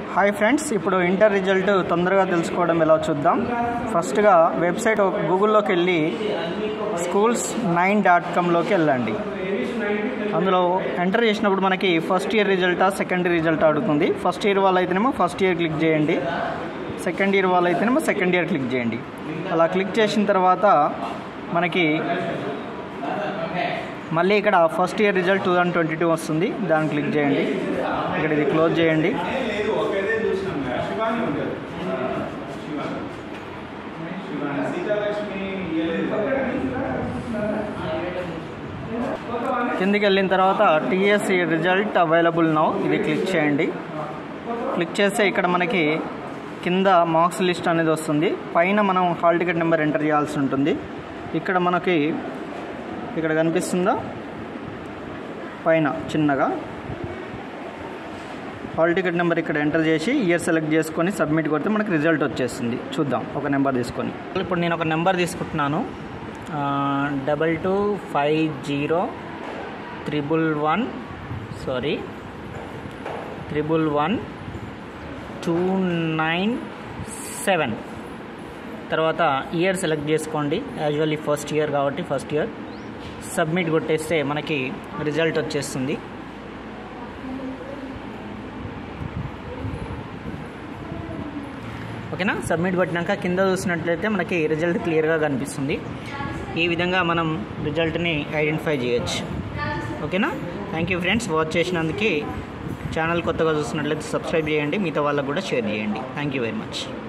hi friends ఇప్పుడు inter result తొందరగా తెలుసుకోవడం ఎలా చూద్దాం ఫస్ట్గా వెబ్సైట్ గూగుల్లోకి వెళ్ళి స్కూల్స్ నైన్ డాట్ కామ్లోకి వెళ్ళండి అందులో ఎంటర్ చేసినప్పుడు మనకి ఫస్ట్ ఇయర్ రిజల్టా సెకండ్ ఇయర్ రిజల్ట్ అడుగుతుంది ఫస్ట్ ఇయర్ వాళ్ళు అయితేనేమో ఫస్ట్ ఇయర్ క్లిక్ చేయండి సెకండ్ ఇయర్ వాళ్ళు అయితేనేమో సెకండ్ ఇయర్ క్లిక్ చేయండి అలా క్లిక్ చేసిన తర్వాత మనకి మళ్ళీ ఇక్కడ first year result two thousand twenty two వస్తుంది దాన్ని క్లిక్ చేయండి ఇక్కడ ఇది క్లోజ్ చేయండి లేదు ఒకటే చూసినాం కదా శివాని ఉంటుంది శివాని సీతాలక్ష్మి కిందికి వెళ్ళిన తర్వాత టీఎస్సి రిజల్ట్ అవైలబుల్ నౌ ఇది క్లిక్ చేయండి క్లిక్ చేస్తే ఇక్కడ మనకి కింద మార్క్స్ లిస్ట్ అనేది వస్తుంది పైన మనం హాల్ టికెట్ నెంబర్ ఎంటర్ చేయాల్సి ఉంటుంది ఇక్కడ మనకి ఇక్కడ కనిపిస్తుందా పైన చిన్నగా హాల్ టికెట్ నెంబర్ ఇక్కడ ఎంటర్ చేసి ఇయర్ సెలెక్ట్ చేసుకొని సబ్మిట్ కొడితే మనకి రిజల్ట్ వచ్చేస్తుంది చూద్దాం ఒక నెంబర్ తీసుకొని ఇప్పుడు నేను ఒక నెంబర్ తీసుకుంటున్నాను double two five zero triple one sorry triple one two nine seven తర్వాత ఇయర్ సెలెక్ట్ చేసుకోండి యాజువల్లీ ఫస్ట్ ఇయర్ కాబట్టి ఫస్ట్ ఇయర్ సబ్మిట్ కొట్టేస్తే మనకి రిజల్ట్ వచ్చేస్తుంది ఓకేనా సబ్మిట్ కొట్టినాక కింద చూసినట్లయితే మనకి రిజల్ట్ క్లియర్గా కనిపిస్తుంది ఈ విధంగా మనం రిజల్ట్ని ఐడెంటిఫై చేయొచ్చు ఓకేనా థ్యాంక్ యూ ఫ్రెండ్స్ వాచ్ చేసినందుకు ఛానల్ కొత్తగా చూస్తున్నట్లయితే సబ్స్క్రైబ్ చేయండి మిగతా వాళ్ళకు కూడా షేర్ చేయండి థ్యాంక్ యూ వెరీ మచ్